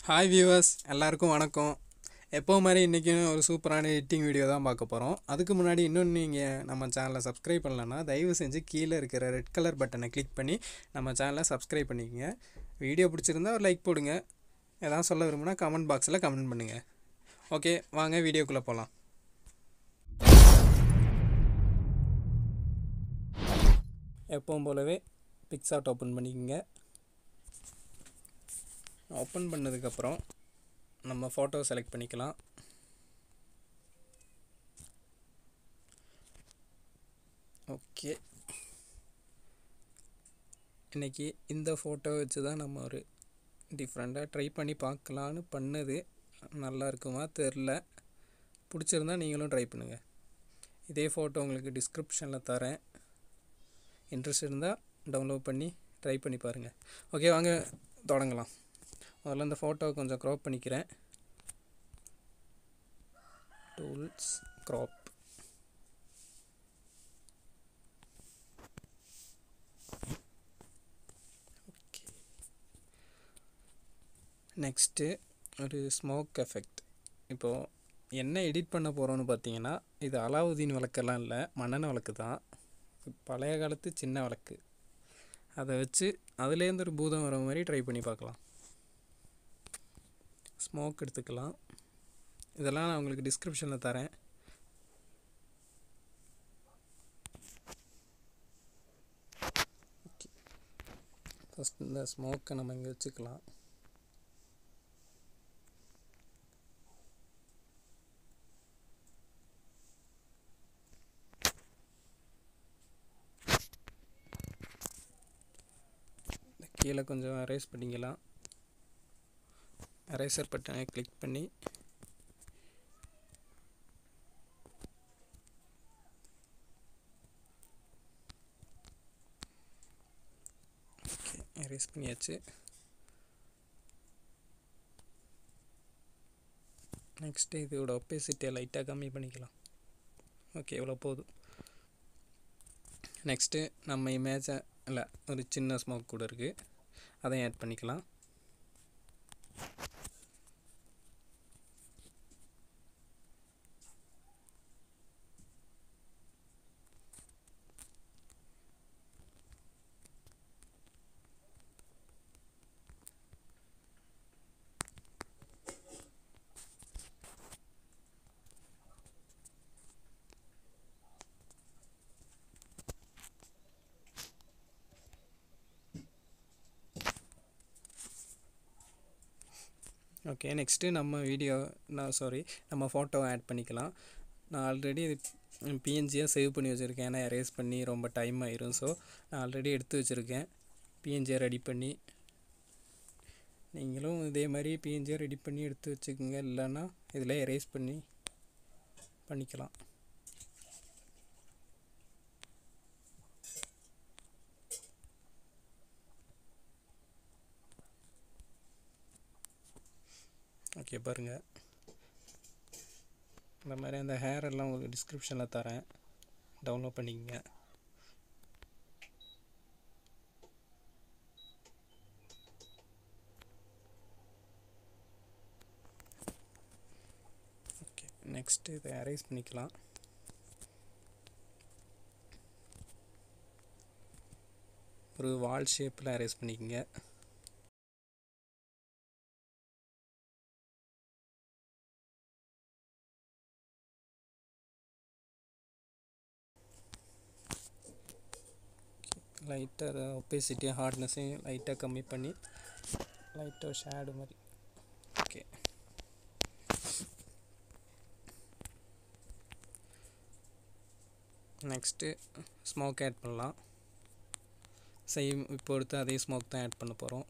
hi viewers எல்லாருக்கும் வணக்கம் எப்போ மாதிரி இன்றைக்கும் ஒரு சூப்பரான எடிட்டிங் வீடியோ தான் பார்க்க போகிறோம் அதுக்கு முன்னாடி இன்னும் நீங்கள் நம்ம சேனலை சப்ஸ்கிரைப் பண்ணலன்னா தயவு செஞ்சு கீழே இருக்கிற ரெட் கலர் பட்டனை கிளிக் பண்ணி நம்ம சேனலை சப்ஸ்கிரைப் பண்ணிக்கங்க வீடியோ பிடிச்சிருந்தா ஒரு லைக் போடுங்க எதாவது சொல்ல விரும்புனா கமெண்ட் பாக்ஸில் கமெண்ட் பண்ணுங்கள் ஓகே வாங்க வீடியோக்குள்ளே போகலாம் எப்பவும் போலவே பிக்ஸாட் ஓப்பன் பண்ணிக்கோங்க ஓப்பன் பண்ணதுக்கப்புறம் நம்ம ஃபோட்டோ செலக்ட் பண்ணிக்கலாம் ஓகே இன்றைக்கி இந்த ஃபோட்டோ வச்சு தான் நம்ம ஒரு டிஃப்ரெண்ட்டாக ட்ரை பண்ணி பார்க்கலான்னு பண்ணது நல்லா இருக்குமா தெரில பிடிச்சிருந்தா நீங்களும் ட்ரை பண்ணுங்கள் இதே ஃபோட்டோ உங்களுக்கு டிஸ்கிரிப்ஷனில் தரேன் இன்ட்ரெஸ்ட் இருந்தால் டவுன்லோட் பண்ணி ட்ரை பண்ணி பாருங்கள் ஓகே வாங்க தொடங்கலாம் முதல்ல இந்த ஃபோட்டோ கொஞ்சம் க்ராப் பண்ணிக்கிறேன் டூல்ஸ் க்ராப் ஓகே நெக்ஸ்ட்டு ஒரு ஸ்மோக் எஃபெக்ட் இப்போது என்ன எடிட் பண்ண போகிறோன்னு பார்த்தீங்கன்னா இது அலாவுதீன் விளக்கெல்லாம் இல்லை மண்ணெண்ணெய் விளக்கு தான் பழைய காலத்து சின்ன விளக்கு அதை வச்சு அதுலேருந்து ஒரு பூதம் வர மாதிரி ட்ரை பண்ணி பார்க்கலாம் ஸ்மோக் எடுத்துக்கலாம் இதெல்லாம் நான் உங்களுக்கு டிஸ்கிரிப்ஷனில் தரேன் ஓகே ஃபஸ்ட் இந்த ஸ்மோக்கை நம்ம இங்கே வச்சுக்கலாம் கீழே கொஞ்சம் அரேஸ் பண்ணிக்கலாம் எரேசர் பட்டனை கிளிக் பண்ணி ஓகே எரேஸ் பண்ணியாச்சு நெக்ஸ்ட்டு இதோட ஒப்பேசிட்டியை லைட்டாக கம்மி பண்ணிக்கலாம் ஓகே இவ்வளோ போதும் நெக்ஸ்ட்டு நம்ம இமேஜை இல்லை ஒரு சின்ன ஸ்மோக் கூட இருக்குது அதையும் ஆட் பண்ணிக்கலாம் ஓகே நெக்ஸ்ட்டு நம்ம வீடியோ நான் சாரி நம்ம ஃபோட்டோவை ஆட் பண்ணிக்கலாம் நான் ஆல்ரெடி இது பிஎன்ஜியாக சேவ் பண்ணி வச்சுருக்கேன் ஏன்னா எரேஸ் பண்ணி ரொம்ப டைம் ஆயிரும் ஸோ நான் ஆல்ரெடி எடுத்து வச்சுருக்கேன் பிஎன்ஜியை ரெடி பண்ணி நீங்களும் இதே மாதிரி பிஎன்ஜியை ரெடி பண்ணி எடுத்து வச்சுக்கோங்க இல்லைன்னா இதில் எரேஸ் பண்ணி பண்ணிக்கலாம் ஓகே பாருங்கள் இந்த மாதிரி அந்த ஹேர் எல்லாம் உங்களுக்கு டிஸ்கிரிப்ஷனில் தரேன் டவுன்லோட் பண்ணிக்கங்க ஓகே நெக்ஸ்ட்டு இதை அரேஸ் பண்ணிக்கலாம் ஒரு வால் ஷேப்பில் அரேஸ் பண்ணிக்கங்க லைட்டாக அதை ஒப்பேசிட்டியாக ஹார்ட்னஸையும் லைட்டாக கம்மி பண்ணி லைட்டாக ஷேடு மாதிரி ஓகே நெக்ஸ்ட்டு ஸ்மோக் ஆட் பண்ணலாம் சேம் இப்போ எடுத்து அதே ஸ்மோக் தான் ஆட் பண்ண போகிறோம்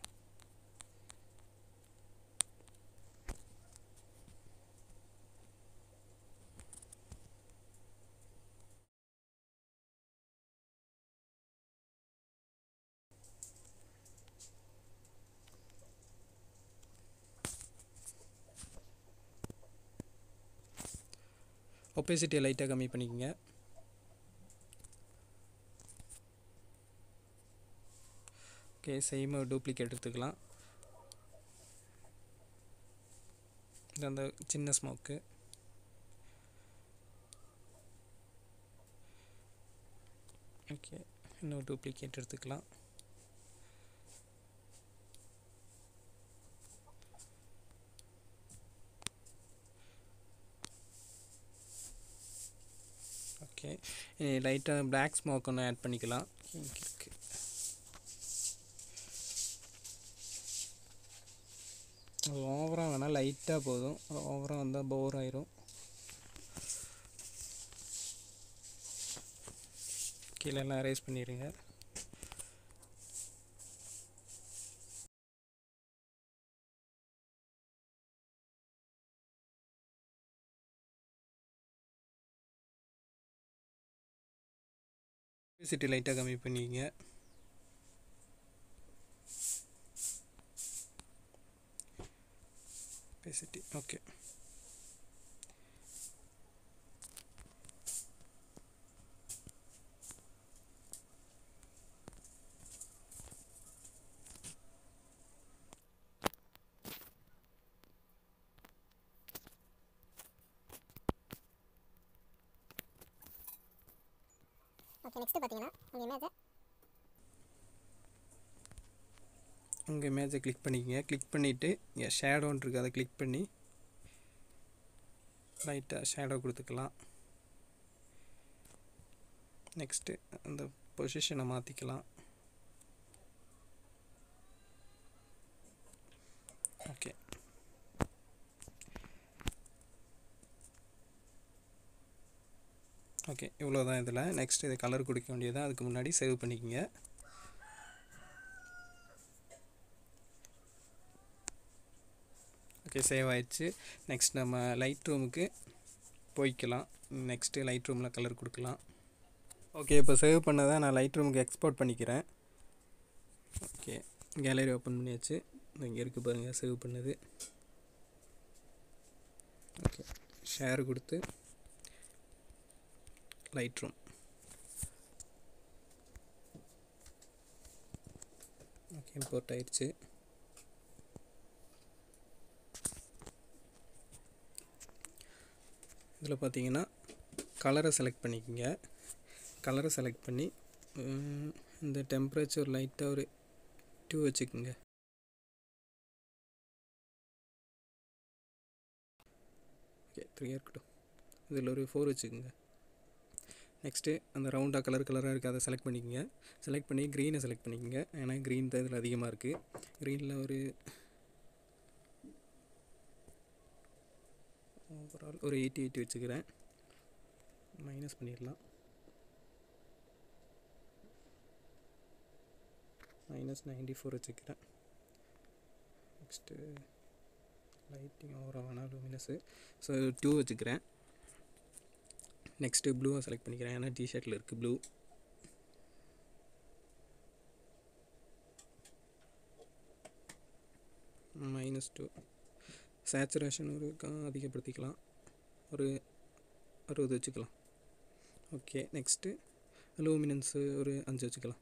ஒப்பேசிட்டியை லைட்டாக கம்மி பண்ணிக்கோங்க ஓகே சேம் டூப்ளிகேட் எடுத்துக்கலாம் இது அந்த சின்ன ஸ்மோக்கு ஓகே இன்னொரு டூப்ளிகேட் எடுத்துக்கலாம் ஓகே லைட்டாக பிளாக் ஸ்மோக் ஒன்று ஆட் பண்ணிக்கலாம் இருக்கு ஓவராக வேணால் லைட்டாக போதும் ஓவராக வந்தால் போர் ஆயிரும் கீழெல்லாம் அரேஸ் பண்ணிடுங்க சிட்டி லைட்டாக கம்மி பண்ணிக்கங்க பேசிட்டி ஓகே ஓகே நெக்ஸ்ட் பார்த்தீங்கன்னா உங்கள் இமேஜை உங்கள் இமேஜை கிளிக் பண்ணிக்கங்க கிளிக் பண்ணிவிட்டு இங்கே ஷேடோன்னு இருக்குது அதை கிளிக் பண்ணி லைட்டாக ஷேடோ கொடுத்துக்கலாம் நெக்ஸ்ட்டு அந்த பொசிஷனை மாற்றிக்கலாம் ஓகே ஓகே இவ்வளோ தான் இதில் நெக்ஸ்ட் இது கலர் கொடுக்க வேண்டியது அதுக்கு முன்னாடி சேவ் பண்ணிக்கங்க ஓகே சேவ் ஆயிடுச்சு நெக்ஸ்ட் நம்ம லைட் ரூமுக்கு போய்க்கலாம் நெக்ஸ்ட்டு லைட் ரூமில் கலர் கொடுக்கலாம் ஓகே இப்போ சேவ் பண்ணதை நான் லைட் ரூமுக்கு எக்ஸ்போர்ட் பண்ணிக்கிறேன் ஓகே கேலரி ஓப்பன் பண்ணியாச்சு இங்கே இருக்குது பாருங்கள் சேவ் பண்ணது ஓகே ஷேர் கொடுத்து லைட் ரூம் ஓகே இம்போர்ட் ஆயிடுச்சு இதில் பார்த்தீங்கன்னா கலரை செலக்ட் பண்ணிக்கோங்க கலரை செலக்ட் பண்ணி உம், இந்த டெம்பரேச்சர் லைட்டாக ஒரு டூ வச்சுக்கோங்க ஓகே த்ரீயாக இருக்கட்டும் இதில் ஒரு ஃபோர் வச்சுக்கோங்க நெக்ஸ்ட்டு அந்த ரவுண்டாக கலர் கலராக இருக்குது அதை செலக்ட் பண்ணிக்கோங்க செலக்ட் பண்ணி க்ரீனை செலக்ட் பண்ணிக்கோங்க ஏன்னா க்ரீன் தான் இதில் அதிகமாக இருக்குது க்ரீனில் ஒரு ஓவரால் ஒரு எயிட்டி எயிட்டி வச்சுக்கிறேன் மைனஸ் பண்ணிடலாம் மைனஸ் நைன்டி ஃபோர் வச்சுக்கிறேன் நெக்ஸ்ட்டு லைட்டிங் ஓவராக வேணாம் லூமினஸு ஸோ டூ வச்சுக்கிறேன் நெக்ஸ்ட்டு ப்ளூவை செலக்ட் பண்ணிக்கிறேன் ஏன்னா டிஷர்ட்டில் இருக்குது ப்ளூ மைனஸ் டூ சேச்சுரேஷன் ஒரு க- அதிகப்படுத்திக்கலாம் ஒரு அறுபது வச்சுக்கலாம் ஓகே நெக்ஸ்ட்டு லூமினன்ஸு ஒரு அஞ்சு வச்சுக்கலாம்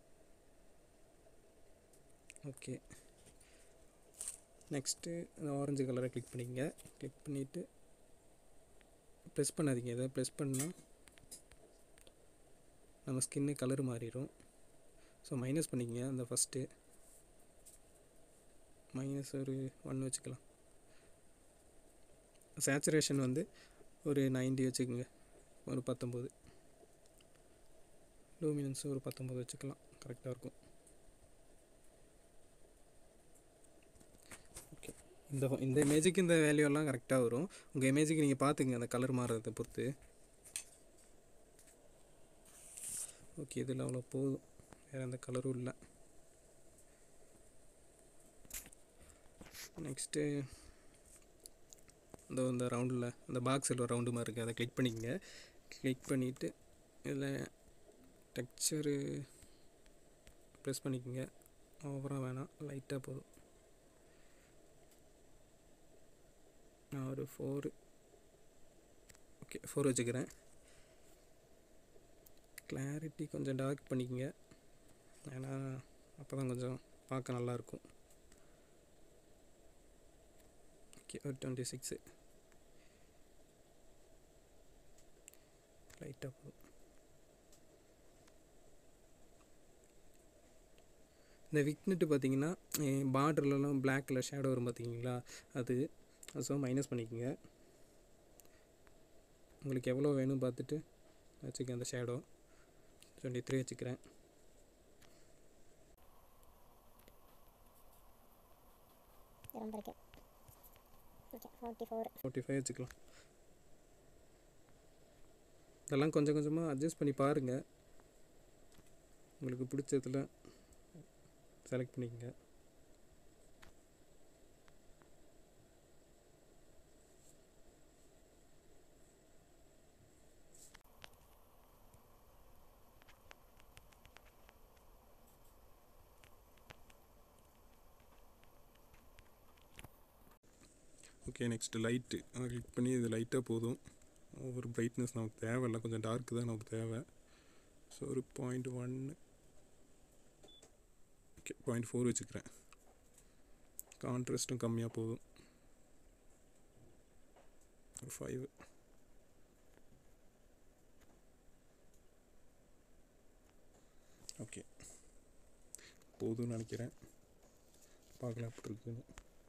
ஓகே நெக்ஸ்ட்டு அந்த ஆரஞ்சு கலரை கிளிக் பண்ணிக்கங்க கிளிக் பண்ணிவிட்டு ப்ரெஸ் பண்ணாதீங்க இதை ப்ரெஸ் பண்ணால் நம்ம ஸ்கின்னு கலர் மாறிடும் ஸோ மைனஸ் பண்ணிக்கங்க அந்த ஃபஸ்ட்டு மைனஸ் ஒரு ஒன் வச்சுக்கலாம் சேச்சுரேஷன் வந்து ஒரு 90 வச்சுக்கோங்க ஒரு பத்தொம்போது லூமினன்ஸ் ஒரு பத்தொம்போது வச்சுக்கலாம் கரெக்டாக இருக்கும் ஓகே இந்த இந்த இமேஜுக்கு இந்த வேல்யூ எல்லாம் கரெக்டாக வரும் உங்கள் இமேஜுக்கு நீங்கள் பார்த்துங்க அந்த கலர் மாறுறதை பொறுத்து ஓகே இதில் அவ்வளோ போதும் வேறு எந்த கலரும் இல்லை நெக்ஸ்ட்டு இந்த இந்த ரவுண்டில் அந்த பாக்ஸில் ஒரு ரவுண்டு மாதிரி இருக்குது அதை கிளிக் பண்ணிக்கங்க கிளிக் பண்ணிவிட்டு இதில் டெக்ஸ்சரு ப்ரெஸ் பண்ணிக்கோங்க ஓவராக வேணாம் லைட்டாக போதும் நான் ஒரு ஃபோரு ஓகே ஃபோர் வச்சுக்கிறேன் கிளாரிட்டி கொஞ்சம் டார்க் பண்ணிக்கங்க ஏன்னா அப்போ தான் கொஞ்சம் பார்க்க நல்லாயிருக்கும் ஓகே ஒரு டுவெண்ட்டி சிக்ஸு லைட்டாக போதும் இந்த விக்னெட்டு பார்த்தீங்கன்னா பார்டர்லலாம் பிளாக் கலர் ஷேடோ வரும் பார்த்தீங்களா அது ஸோ மைனஸ் பண்ணிக்கோங்க உங்களுக்கு எவ்வளோ வேணும் பார்த்துட்டு வச்சுக்க அந்த ஷேடோ டுவெண்ட்டி த்ரீ வச்சுக்கிறேன் இது ரொம்ப இருக்கு okay forty four forty five வச்சுக்கலாம் இதெல்லாம் கொஞ்சம் கொஞ்சமாக அட்ஜஸ்ட் பண்ணி பாருங்கள் உங்களுக்கு பிடிச்சதுல செலக்ட் பண்ணிக்கங்க ஓகே நெக்ஸ்ட்டு லைட்டு அதை கிளிக் பண்ணி இது லைட்டாக போதும் ஒவ்வொரு பிரைட்னஸ் நமக்கு தேவையில்ல கொஞ்சம் டார்க் தான் நமக்கு தேவை ஸோ ஒரு பாயிண்ட் ஒன்று ஓகே பாயிண்ட் ஃபோர் வச்சுக்கிறேன் கான்ட்ராஸ்ட்டும் கம்மியாக போதும் ஒரு ஃபைவ் ஓகே போதும்னு நினைக்கிறேன் பார்க்கலாம் எப்படி இருக்குன்னு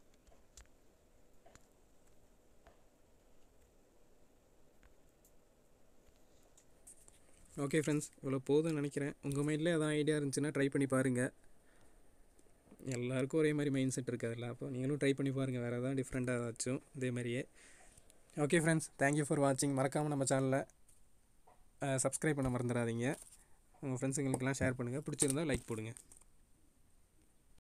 ஓகே ஃப்ரெண்ட்ஸ் இவ்வளோ போதும்னு நினைக்கிறேன் உங்கள் மைண்டில் எதாவது ஐடியா இருந்துச்சுன்னா ட்ரை பண்ணி பாருங்கள் எல்லாருக்கும் ஒரே மாதிரி மைண்ட் செட் இருக்காதுல்ல அப்போ நீங்களும் ட்ரை பண்ணி பாருங்கள் வேறு எதாவது டிஃப்ரெண்ட்டாக ஏதாச்சும் இதே மாதிரியே ஓகே ஃப்ரெண்ட்ஸ் தேங்க்யூ ஃபார் வாட்சிங் மறக்காமல் நம்ம சேனலை சப்ஸ்கிரைப் பண்ண மறந்துடாதீங்க உங்கள் ஃப்ரெண்ட்ஸுங்களுக்கெல்லாம் ஷேர் பண்ணுங்கள் பிடிச்சிருந்தா லைக் போடுங்க